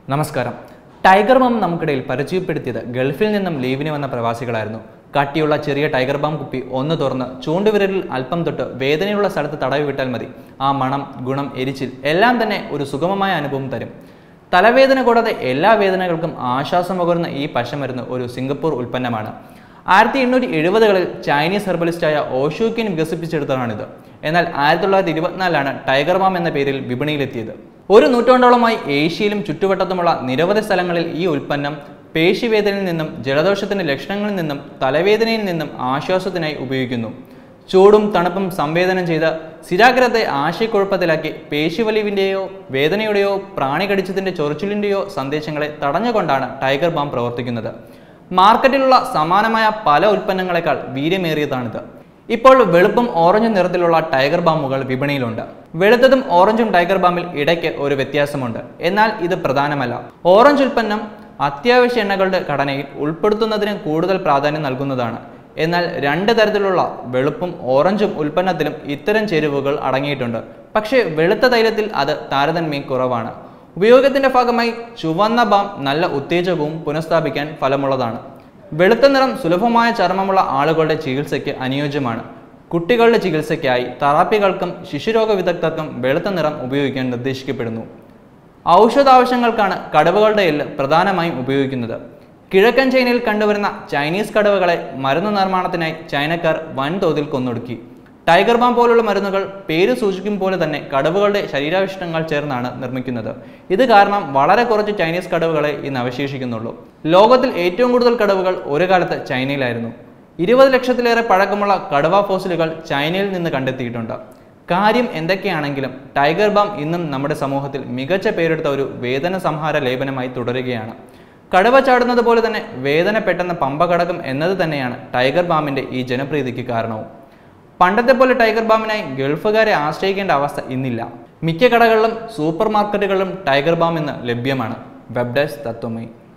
നമസ്കാരം tiger balm നമുക്കിടയിൽ പരിചയപ്പെടുത്തിയത് ഗൾഫിൽ നിന്നും ലീവിന് വന്ന പ്രവാസികളായിരുന്നു കട്ടിയുള്ള ചെറിയ ടൈഗർ ബാം കുപ്പി ഒന്ന് തുറന്ന് ചൂണ്ടുവിരലിൽ അല്പം തൊട്ട് വേദനയുള്ള സ്ഥലത്ത് തടവി വിട്ടാൽ മതി ആ മണം ഗുണം എരിച്ചിൽ എല്ലാം തന്നെ ഒരു സുഗമമായ അനുഭവം തരും തലവേദന കൂടാതെ എല്ലാ വേദനകൾക്കും ആശ്വാസം പകരുന്ന ഈ പശമരുന്ന് ഒരു സിംഗപ്പൂർ ഉൽപ്പന്നമാണ് ആയിരത്തി എണ്ണൂറ്റി എഴുപതുകളിൽ ചൈനീസ് ഹെർബലിസ്റ്റായ ഓഷൂക്കിൻ വികസിപ്പിച്ചെടുത്തതാണിത് എന്നാൽ ആയിരത്തി തൊള്ളായിരത്തി ഇരുപത്തിനാലാണ് ടൈഗർ ബാം എന്ന പേരിൽ വിപണിയിലെത്തിയത് ഒരു നൂറ്റാണ്ടോളമായി ഏഷ്യയിലും ചുറ്റുവട്ടത്തുമുള്ള നിരവധി സ്ഥലങ്ങളിൽ ഈ ഉൽപ്പന്നം പേശിവേദനയിൽ നിന്നും ജലദോഷത്തിന്റെ ലക്ഷണങ്ങളിൽ നിന്നും തലവേദനയിൽ നിന്നും ആശ്വാസത്തിനായി ഉപയോഗിക്കുന്നു ചൂടും തണുപ്പും സംവേദനം ചെയ്ത് സ്ഥിരാഗ്രഹത്തെ ആശയക്കുഴപ്പത്തിലാക്കി പേശിവലിവിൻ്റെയോ വേദനയുടെയോ പ്രാണി കടിച്ചതിൻ്റെ ചൊറിച്ചിലിൻ്റെയോ സന്ദേശങ്ങളെ തടഞ്ഞുകൊണ്ടാണ് ടൈഗർ ബാം പ്രവർത്തിക്കുന്നത് മാർക്കറ്റിലുള്ള സമാനമായ പല ഉൽപ്പന്നങ്ങളെക്കാൾ വീര്യമേറിയതാണിത് ഇപ്പോൾ വെളുപ്പും ഓറഞ്ചും നിറത്തിലുള്ള ടൈഗർ ബാമുകൾ വിപണിയിലുണ്ട് വെളുത്തതും ഓറഞ്ചും ടൈഗർ ബാമിൽ ഇടയ്ക്ക് ഒരു വ്യത്യാസമുണ്ട് എന്നാൽ ഇത് പ്രധാനമല്ല ഓറഞ്ച് ഉൽപ്പന്നം അത്യാവശ്യ എണ്ണകളുടെ ഘടനയിൽ ഉൾപ്പെടുത്തുന്നതിന് കൂടുതൽ പ്രാധാന്യം നൽകുന്നതാണ് എന്നാൽ രണ്ട് തരത്തിലുള്ള വെളുപ്പും ഓറഞ്ചും ഉൽപ്പന്നത്തിലും ഇത്തരം ചേരുവകൾ അടങ്ങിയിട്ടുണ്ട് പക്ഷേ വെളുത്ത തൈലത്തിൽ അത് താരതമ്യം കുറവാണ് ഉപയോഗത്തിന്റെ ഭാഗമായി ചുവന്ന ബാം നല്ല ഉത്തേജകവും പുനഃസ്ഥാപിക്കാൻ ഫലമുള്ളതാണ് വെളുത്ത നിറം സുലഭമായ ചർമ്മമുള്ള ആളുകളുടെ ചികിത്സയ്ക്ക് അനുയോജ്യമാണ് കുട്ടികളുടെ ചികിത്സയ്ക്കായി തെറാപ്പികൾക്കും ശിശുരോഗ വിദഗ്ധർക്കും വെളുത്ത നിറം ഉപയോഗിക്കാൻ നിർദ്ദേശിക്കപ്പെടുന്നു ഔഷധാവശ്യങ്ങൾക്കാണ് കടുവകളുടെ എല്ല് പ്രധാനമായും ഉപയോഗിക്കുന്നത് കിഴക്കൻ ചൈനയിൽ കണ്ടുവരുന്ന ചൈനീസ് കടുവകളെ മരുന്ന് നിർമ്മാണത്തിനായി ചൈനക്കാർ വൻതോതിൽ കൊന്നൊടുക്കി ടൈഗർ ബാം പോലുള്ള മരുന്നുകൾ പേര് സൂചിക്കും പോലെ തന്നെ കടുവകളുടെ ശരീരാവിഷ്ടങ്ങൾ ചേർന്നാണ് നിർമ്മിക്കുന്നത് ഇത് കാരണം വളരെ കുറച്ച് ചൈനീസ് കടുവകളെ ഇന്ന് അവശേഷിക്കുന്നുള്ളൂ ലോകത്തിൽ ഏറ്റവും കൂടുതൽ കടുവകൾ ഒരു കാലത്ത് ചൈനയിലായിരുന്നു ഇരുപത് ലക്ഷത്തിലേറെ പഴക്കമുള്ള കടുവ ഫോസിലുകൾ ചൈനയിൽ നിന്ന് കണ്ടെത്തിയിട്ടുണ്ട് കാര്യം എന്തൊക്കെയാണെങ്കിലും ടൈഗർ ബാം ഇന്നും നമ്മുടെ സമൂഹത്തിൽ മികച്ച പേരെടുത്ത ഒരു വേദന സംഹാര ലേപനമായി തുടരുകയാണ് കടുവ ചാടുന്നത് പോലെ തന്നെ വേദന പെട്ടെന്ന് പമ്പ കടക്കും എന്നത് തന്നെയാണ് ടൈഗർ ബാമിന്റെ ഈ ജനപ്രീതിക്ക് കാരണവും പണ്ടത്തെ പോലെ ടൈഗർ ബാമിനായി ഗൾഫുകാരെ ആശ്രയിക്കേണ്ട അവസ്ഥ ഇന്നില്ല മിക്ക കടകളിലും സൂപ്പർ മാർക്കറ്റുകളിലും ടൈഗർ ബാം ഇന്ന് ലഭ്യമാണ് വെബ് ഡെസ്ക് തത്വമയി